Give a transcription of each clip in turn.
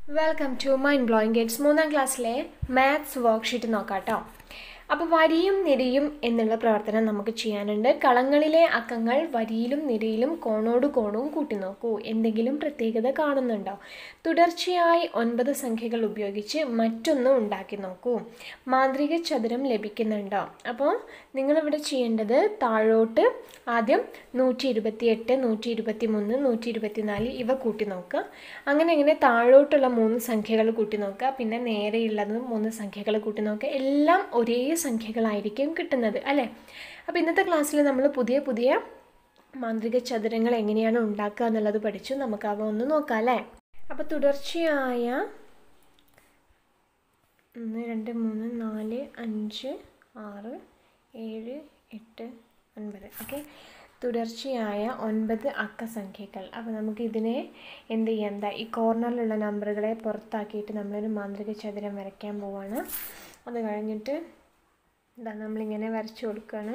Welcome to mind blowing gates മൂന്നാം ക്ലാസ്സിലെ maths worksheet നോക്കാം കേട്ടോ അപ്പോൾ വരിയും നിരയും എന്നുള്ള പ്രവർത്തനം നമുക്ക് ചെയ്യാനുണ്ട് കളങ്ങളിലെ അക്കങ്ങൾ വരിയിലും നിരയിലും കോണോട് കോണവും കൂട്ടി നോക്കൂ എന്തെങ്കിലും പ്രത്യേകത കാണുന്നുണ്ടോ തുടർച്ചയായി ഒൻപത് സംഖ്യകൾ ഉപയോഗിച്ച് മറ്റൊന്ന് ഉണ്ടാക്കി നോക്കൂ മാന്ത്രിക ചതുരം ലഭിക്കുന്നുണ്ടോ അപ്പോൾ നിങ്ങളിവിടെ ചെയ്യേണ്ടത് താഴോട്ട് ആദ്യം നൂറ്റി ഇരുപത്തി എട്ട് നൂറ്റി ഇരുപത്തി മൂന്ന് നൂറ്റി ഇരുപത്തി നാല് ഇവ കൂട്ടി നോക്കുക അങ്ങനെ അങ്ങനെ താഴോട്ടുള്ള മൂന്ന് സംഖ്യകൾ കൂട്ടി നോക്കുക പിന്നെ നേരെയുള്ളത് മൂന്ന് സംഖ്യകൾ കൂട്ടി നോക്കുക എല്ലാം ഒരേ സംഖ്യകളായിരിക്കും കിട്ടുന്നത് അല്ലേ അപ്പോൾ ഇന്നത്തെ ക്ലാസ്സിൽ നമ്മൾ പുതിയ പുതിയ മാന്ത്രിക ചതുരങ്ങൾ എങ്ങനെയാണ് ഉണ്ടാക്കുക എന്നുള്ളത് പഠിച്ചു നമുക്ക് അവ ഒന്ന് നോക്കാം അല്ലേ അപ്പോൾ തുടർച്ചയായ ഒന്ന് രണ്ട് മൂന്ന് നാല് അഞ്ച് ആറ് ഏഴ് എട്ട് ഒൻപത് ഓക്കെ തുടർച്ചയായ ഒൻപത് അക്കസംഖ്യകൾ അപ്പോൾ നമുക്ക് ഇതിനെ എന്ത് ചെയ്യാം എന്താ ഈ കോർണറിലുള്ള നമ്പറുകളെ പുറത്താക്കിയിട്ട് നമ്മളൊരു മാന്ത്രിക ചതുരം വരയ്ക്കാൻ പോവാണ് അത് കഴിഞ്ഞിട്ട് എന്താ നമ്മളിങ്ങനെ വരച്ചു കൊടുക്കുകയാണ്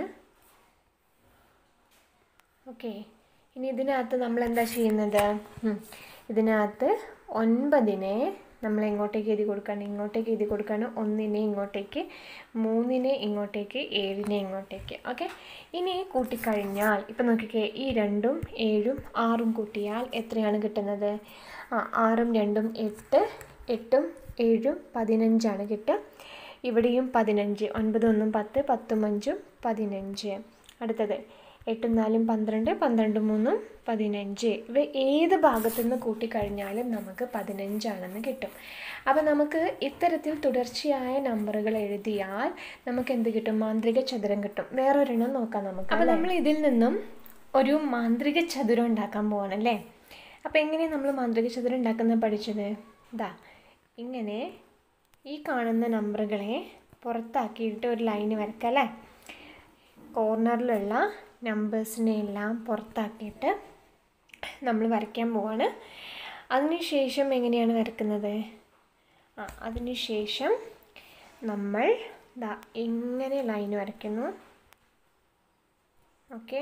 ഓക്കെ ഇനി ഇതിനകത്ത് നമ്മൾ എന്താ ചെയ്യുന്നത് ഉം. ഇതിനകത്ത് ഒൻപതിനെ നമ്മൾ എങ്ങോട്ടേക്ക് എഴുതി കൊടുക്കുകയാണ് ഇങ്ങോട്ടേക്ക് എഴുതി കൊടുക്കുകയാണ് ഒന്നിനെ ഇങ്ങോട്ടേക്ക് മൂന്നിനെ ഇങ്ങോട്ടേക്ക് ഏഴിനെ ഇങ്ങോട്ടേക്ക് ഓക്കെ ഇനി കൂട്ടിക്കഴിഞ്ഞാൽ ഇപ്പം നോക്കിക്കേ ഈ രണ്ടും ഏഴും ആറും കൂട്ടിയാൽ എത്രയാണ് കിട്ടുന്നത് ആ ആറും രണ്ടും എട്ട് എട്ടും ഏഴും പതിനഞ്ചാണ് കിട്ടുക ഇവിടെയും പതിനഞ്ച് ഒൻപത് ഒന്നും പത്ത് പത്തും അഞ്ചും പതിനഞ്ച് അടുത്തത് എട്ടും നാലും പന്ത്രണ്ട് പന്ത്രണ്ട് മൂന്നും പതിനഞ്ച് ഇവ ഏത് ഭാഗത്തു നിന്ന് കൂട്ടിക്കഴിഞ്ഞാലും നമുക്ക് പതിനഞ്ചാണെന്ന് കിട്ടും അപ്പോൾ നമുക്ക് ഇത്തരത്തിൽ തുടർച്ചയായ നമ്പറുകൾ എഴുതിയാൽ നമുക്ക് എന്ത് കിട്ടും മാന്ത്രിക ചതുരം കിട്ടും വേറൊരെണ്ണം നോക്കാം നമുക്ക് അപ്പോൾ നമ്മൾ ഇതിൽ നിന്നും ഒരു മാന്ത്രിക ചതുരം ഉണ്ടാക്കാൻ പോവാണല്ലേ അപ്പോൾ എങ്ങനെയാണ് നമ്മൾ മാന്ത്രിക ചതുരം ഉണ്ടാക്കുന്നത് പഠിച്ചത് ഇതാ ഇങ്ങനെ ഈ കാണുന്ന നമ്പറുകളെ പുറത്താക്കിയിട്ട് ഒരു ലൈന് വരക്കാം അല്ലേ കോർണറിലുള്ള നമ്പേഴ്സിനെ എല്ലാം പുറത്താക്കിയിട്ട് നമ്മൾ വരയ്ക്കാൻ പോവാണ് അതിനുശേഷം എങ്ങനെയാണ് വരക്കുന്നത് ആ അതിനുശേഷം നമ്മൾ ദാ ഇങ്ങനെ ലൈൻ വരയ്ക്കുന്നു ഓക്കെ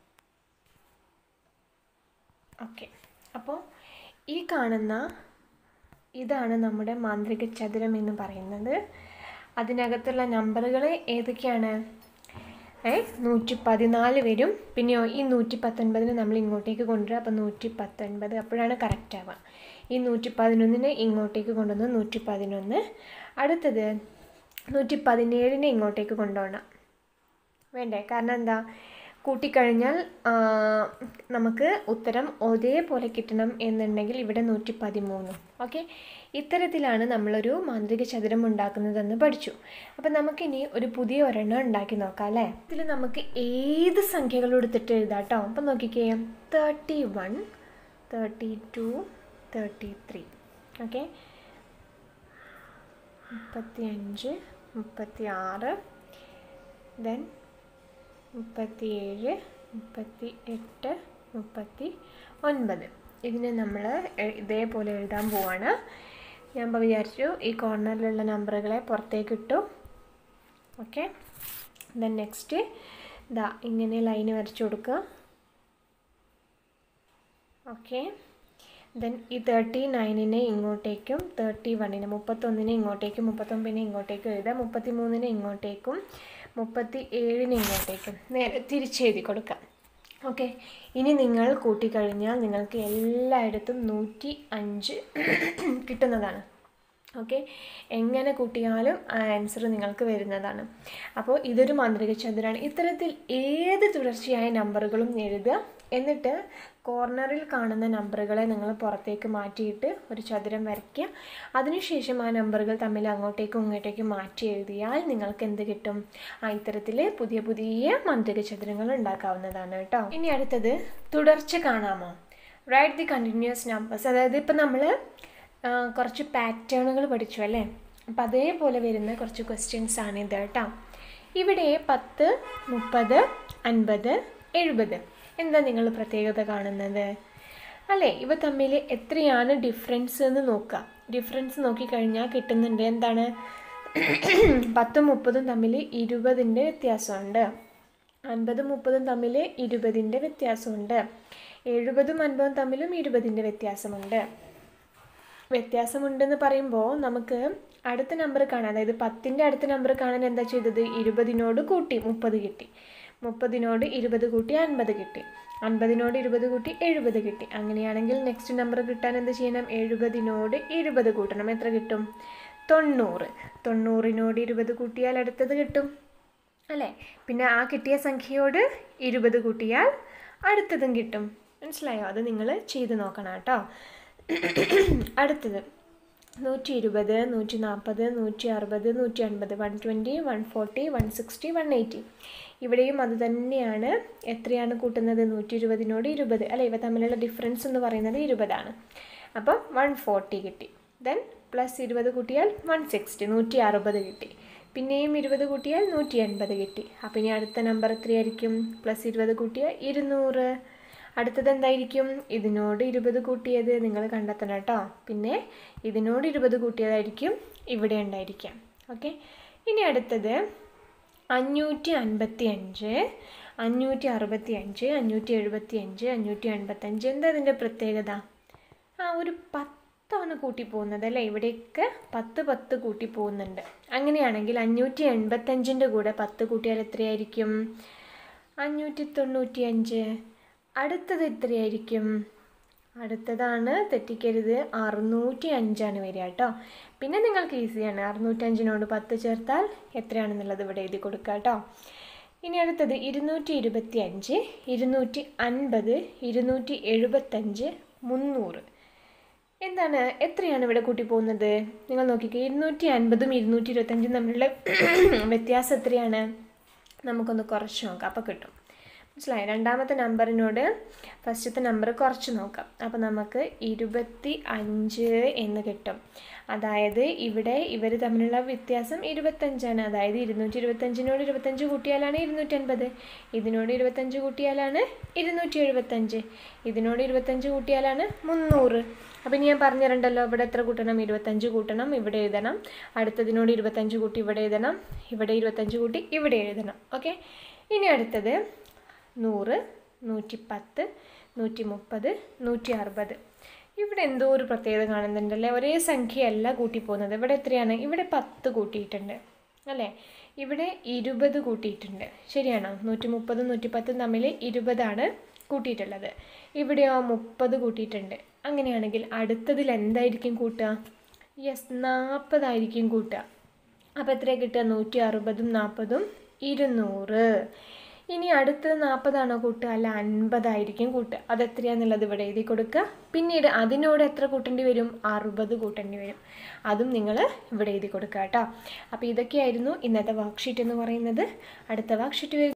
ഓക്കെ അപ്പോൾ ഈ കാണുന്ന ഇതാണ് നമ്മുടെ മാന്ത്രിക ചതുരം എന്ന് പറയുന്നത് അതിനകത്തുള്ള നമ്പറുകൾ ഏതൊക്കെയാണ് ഏ നൂറ്റി പതിനാല് വരും പിന്നെയോ ഈ നൂറ്റി പത്തൊൻപതിന് നമ്മൾ ഇങ്ങോട്ടേക്ക് കൊണ്ടുവരിക അപ്പോൾ നൂറ്റി പത്തൊൻപത് അപ്പോഴാണ് കറക്റ്റ് ആവുക ഈ നൂറ്റി പതിനൊന്നിന് ഇങ്ങോട്ടേക്ക് കൊണ്ടുവന്ന് നൂറ്റി പതിനൊന്ന് അടുത്തത് നൂറ്റി പതിനേഴിനെ ഇങ്ങോട്ടേക്ക് കൊണ്ടുപോകണം വേണ്ടേ കാരണം എന്താ കൂട്ടിക്കഴിഞ്ഞാൽ ആ, നമുക്ക് ഉത്തരം ഒരേപോലെ കിട്ടണം എന്നുണ്ടെങ്കിൽ ഇവിടെ നൂറ്റി പതിമൂന്ന് ഓക്കെ ഇത്തരത്തിലാണ് നമ്മളൊരു മാന്ത്രിക ചതുരം ഉണ്ടാക്കുന്നതെന്ന് പഠിച്ചു അപ്പം നമുക്കിനി ഒരു പുതിയ ഒരെണ്ണം ഉണ്ടാക്കി നോക്കാം അല്ലേ ഇതിൽ നമുക്ക് ഏത് സംഖ്യകൾ എടുത്തിട്ട് എഴുതാം കേട്ടോ അപ്പം നോക്കിക്കേ thirty one thirty two thirty three okay മുപ്പത്തി അഞ്ച് മുപ്പത്തി ആറ് ദെൻ മുപ്പത്തിയേഴ് മുപ്പത്തി എട്ട് മുപ്പത്തി ഒൻപത് ഇതിനെ നമ്മൾ ഇതേപോലെ എഴുതാൻ പോവാണ് ഞാൻ ഇപ്പോൾ വിചാരിച്ചു ഈ കോർണറിലുള്ള നമ്പറുകളെ പുറത്തേക്ക് ഇട്ടു ഓക്കെ ദെൻ നെക്സ്റ്റ് ഇതാ ഇങ്ങനെ ലൈന് വരച്ചു കൊടുക്കുക ഓക്കെ ദെൻ ഈ തേർട്ടി നയനിനെ ഇങ്ങോട്ടേക്കും തേർട്ടി വണ്ണിന് മുപ്പത്തൊന്നിനെ ഇങ്ങോട്ടേക്കും മുപ്പത്തൊമ്പതിനെ ഇങ്ങോട്ടേക്കും എഴുതാം മുപ്പത്തി മൂന്നിനെ ഇങ്ങോട്ടേക്കും മുപ്പത്തി ഏഴിന് ഇങ്ങോട്ടേക്കും നേരെ തിരിച്ചെഴുതി കൊടുക്കാം ഓക്കെ ഇനി നിങ്ങൾ കൂട്ടിക്കഴിഞ്ഞാൽ നിങ്ങൾക്ക് എല്ലായിടത്തും നൂറ്റി അഞ്ച് കിട്ടുന്നതാണ് ഓക്കെ എങ്ങനെ കൂട്ടിയാലും ആൻസർ നിങ്ങൾക്ക് വരുന്നതാണ് അപ്പോൾ ഇതൊരു മാന്ത്രിക ചതുരാണ് ഇത്തരത്തിൽ ഏത് തുടർച്ചയായ നമ്പറുകളും എഴുതുക എന്നിട്ട് കോർണറിൽ കാണുന്ന നമ്പറുകളെ നിങ്ങൾ പുറത്തേക്ക് മാറ്റിയിട്ട് ഒരു ചതുരം വരയ്ക്കുക അതിനുശേഷം ആ നമ്പറുകൾ തമ്മിൽ അങ്ങോട്ടേക്കും ഇങ്ങോട്ടേക്കും മാറ്റി എഴുതിയാൽ നിങ്ങൾക്ക് എന്ത് കിട്ടും ആ ഇത്തരത്തിൽ പുതിയ പുതിയ മാന്ത്രിക ചതുരങ്ങൾ ഉണ്ടാക്കാവുന്നതാണ് കേട്ടോ ഇനി അടുത്തത് തുടർച്ച കാണാമോ റൈറ്റ് ദി കണ്ടിന്യൂസ് നമ്പേഴ്സ് അതായത് ഇപ്പം നമ്മൾ കുറച്ച് പാറ്റേണുകൾ പഠിച്ചു അല്ലേ അപ്പം അതേപോലെ വരുന്ന കുറച്ച് ക്വസ്റ്റ്യൻസ് ആണ് ഇത് കേട്ടോ ഇവിടെ പത്ത് മുപ്പത് അൻപത് എഴുപത് എന്താ നിങ്ങൾ പ്രത്യേകത കാണുന്നത് അല്ലേ ഇവ തമ്മിൽ എത്രയാണ് ഡിഫറൻസ് എന്ന് നോക്കുക ഡിഫറൻസ് നോക്കിക്കഴിഞ്ഞാൽ കിട്ടുന്നുണ്ട് എന്താണ് പത്തും മുപ്പതും തമ്മിൽ ഇരുപതിൻ്റെ വ്യത്യാസമുണ്ട് അൻപതും മുപ്പതും തമ്മിൽ ഇരുപതിൻ്റെ വ്യത്യാസമുണ്ട് എഴുപതും അൻപതും തമ്മിലും ഇരുപതിൻ്റെ വ്യത്യാസമുണ്ട് വ്യത്യാസമുണ്ടെന്ന് പറയുമ്പോൾ നമുക്ക് അടുത്ത നമ്പർ കാണാൻ അതായത് പത്തിൻ്റെ അടുത്ത നമ്പർ കാണാൻ എന്താ ചെയ്തത് ഇരുപതിനോട് കൂട്ടി മുപ്പത് കിട്ടി മുപ്പതിനോട് ഇരുപത് കൂട്ടി അൻപത് കിട്ടി അൻപതിനോട് ഇരുപത് കൂട്ടി എഴുപത് കിട്ടി അങ്ങനെയാണെങ്കിൽ നെക്സ്റ്റ് നമ്പർ കിട്ടാൻ എന്ത് ചെയ്യണം എഴുപതിനോട് ഇരുപത് കൂട്ടണം എത്ര കിട്ടും തൊണ്ണൂറ് തൊണ്ണൂറിനോട് ഇരുപത് കൂട്ടിയാൽ അടുത്തത് കിട്ടും അല്ലേ പിന്നെ ആ കിട്ടിയ സംഖ്യയോട് ഇരുപത് കൂട്ടിയാൽ അടുത്തതും കിട്ടും മനസ്സിലായോ അത് നിങ്ങൾ ചെയ്ത് നോക്കണം കേട്ടോ അടുത്തത് നൂറ്റി ഇരുപത് നൂറ്റി നാൽപ്പത് നൂറ്റി അറുപത് നൂറ്റി അൻപത് one twenty one forty one sixty one eighty ഇവിടെയും അത് തന്നെയാണ് എത്രയാണ് കൂട്ടുന്നത് നൂറ്റി ഇരുപതിനോട് ഇരുപത് അല്ലേ ഇവ തമ്മിലുള്ള ഡിഫറൻസ് എന്ന് പറയുന്നത് ഇരുപതാണ് അപ്പം വൺ ഫോർട്ടി കിട്ടി ദെൻ പ്ലസ് ഇരുപത് കൂട്ടിയാൽ വൺ സിക്സ്റ്റി നൂറ്റി അറുപത് കിട്ടി പിന്നെയും ഇരുപത് കൂട്ടിയാൽ നൂറ്റി എൺപത് കിട്ടി അപ്പം ഇനി അടുത്ത നമ്പർ എത്രയായിരിക്കും പ്ലസ് ഇരുപത് കൂട്ടിയാൽ ഇരുന്നൂറ് അടുത്തത് എന്തായിരിക്കും ഇതിനോട് ഇരുപത് കൂട്ടിയത് നിങ്ങൾ കണ്ടെത്തണം കേട്ടോ പിന്നെ ഇതിനോട് ഇരുപത് കൂട്ടിയതായിരിക്കും ഇവിടെ ഉണ്ടായിരിക്കാം ഓക്കെ ഇനി അടുത്തത് അഞ്ഞൂറ്റി അൻപത്തി അഞ്ച് അഞ്ഞൂറ്റി അറുപത്തി അഞ്ച് അഞ്ഞൂറ്റി എഴുപത്തി അഞ്ച് അഞ്ഞൂറ്റി എൺപത്തഞ്ച് എന്താ ഇതിൻ്റെ പ്രത്യേകത ആ ഒരു പത്താണ് കൂട്ടി പോകുന്നത് അല്ലേ ഇവിടെയൊക്കെ പത്ത് പത്ത് കൂട്ടി പോകുന്നുണ്ട് അങ്ങനെയാണെങ്കിൽ അഞ്ഞൂറ്റി എൺപത്തഞ്ചിൻ്റെ കൂടെ പത്ത് കൂട്ടിയാൽ എത്രയായിരിക്കും അഞ്ഞൂറ്റി തൊണ്ണൂറ്റി അഞ്ച് അടുത്തത് എത്രയായിരിക്കും അടുത്തതാണ് തെറ്റിക്കരുത് അറുന്നൂറ്റി അഞ്ചാണ് വരിക കേട്ടോ പിന്നെ നിങ്ങൾക്ക് ഈസിയാണ് അറുന്നൂറ്റഞ്ചിനോട് പത്ത് ചേർത്താൽ എത്രയാണെന്നുള്ളത് ഇവിടെ എഴുതി കൊടുക്കുക കേട്ടോ ഇനി അടുത്തത് ഇരുന്നൂറ്റി ഇരുപത്തി അഞ്ച് ഇരുന്നൂറ്റി അൻപത് ഇരുന്നൂറ്റി എഴുപത്തഞ്ച് മുന്നൂറ് എന്താണ് എത്രയാണ് ഇവിടെ കൂട്ടി പോകുന്നത് നിങ്ങൾ നോക്കിക്കേ ഇരുന്നൂറ്റി അൻപതും ഇരുന്നൂറ്റി ഇരുപത്തഞ്ചും തമ്മിലുള്ള വ്യത്യാസം എത്രയാണ് നമുക്കൊന്ന് കുറച്ച് നോക്കാം അപ്പോൾ കിട്ടും മനസ്സിലായി രണ്ടാമത്തെ നമ്പറിനോട് ഫസ്റ്റത്തെ നമ്പർ കുറച്ച് നോക്കാം അപ്പോൾ നമുക്ക് ഇരുപത്തി അഞ്ച് എന്ന് കിട്ടും അതായത് ഇവിടെ ഇവർ തമ്മിലുള്ള വ്യത്യാസം ഇരുപത്തഞ്ചാണ് അതായത് ഇരുന്നൂറ്റി ഇരുപത്തഞ്ചിനോട് ഇരുപത്തഞ്ച് കൂട്ടിയാലാണ് ഇരുന്നൂറ്റൻപത് ഇതിനോട് ഇരുപത്തഞ്ച് കൂട്ടിയാലാണ് ഇരുന്നൂറ്റി എഴുപത്തഞ്ച് ഇതിനോട് ഇരുപത്തഞ്ച് കൂട്ടിയാലാണ് മുന്നൂറ് അപ്പം ഇനി ഞാൻ പറഞ്ഞു തരണ്ടല്ലോ ഇവിടെ എത്ര കൂട്ടണം ഇരുപത്തഞ്ച് കൂട്ടണം ഇവിടെ എഴുതണം അടുത്തതിനോട് ഇരുപത്തഞ്ച് കൂട്ടി ഇവിടെ എഴുതണം ഇവിടെ ഇരുപത്തഞ്ച് കൂട്ടി ഇവിടെ എഴുതണം ഓക്കെ ഇനി അടുത്തത് നൂറ് നൂറ്റി പത്ത് നൂറ്റി മുപ്പത് നൂറ്റി അറുപത് ഇവിടെ എന്തോ ഒരു പ്രത്യേകത കാണുന്നുണ്ടല്ലേ ഒരേ സംഖ്യയല്ല കൂട്ടി പോകുന്നത് ഇവിടെ എത്രയാണ് ഇവിടെ പത്ത് കൂട്ടിയിട്ടുണ്ട് അല്ലേ ഇവിടെ ഇരുപത് കൂട്ടിയിട്ടുണ്ട് ശരിയാണോ നൂറ്റി മുപ്പതും നൂറ്റി പത്തും തമ്മിൽ ഇരുപതാണ് കൂട്ടിയിട്ടുള്ളത് ഇവിടെയോ മുപ്പത് കൂട്ടിയിട്ടുണ്ട് അങ്ങനെയാണെങ്കിൽ അടുത്തതിൽ എന്തായിരിക്കും കൂട്ടുക യെസ് നാൽപ്പതായിരിക്കും കൂട്ടുക അപ്പോൾ എത്രയാണ് കിട്ടുക നൂറ്റി അറുപതും നാൽപ്പതും ഇരുന്നൂറ് ഇനി അടുത്തത് നാൽപ്പതാണോ കൂട്ടുക അല്ല അൻപതായിരിക്കും കൂട്ടുക അതെത്രയാണെന്നുള്ളത് ഇവിടെ എഴുതി കൊടുക്കുക പിന്നീട് അതിനോട് എത്ര കൂട്ടേണ്ടി വരും അറുപത് കൂട്ടേണ്ടി വരും അതും നിങ്ങൾ ഇവിടെ എഴുതി കൊടുക്കുക കേട്ടോ അപ്പോൾ ഇതൊക്കെയായിരുന്നു ഇന്നത്തെ വർക്ക്ഷീറ്റ് എന്ന് പറയുന്നത് അടുത്ത വർക്ക്ഷീറ്റ്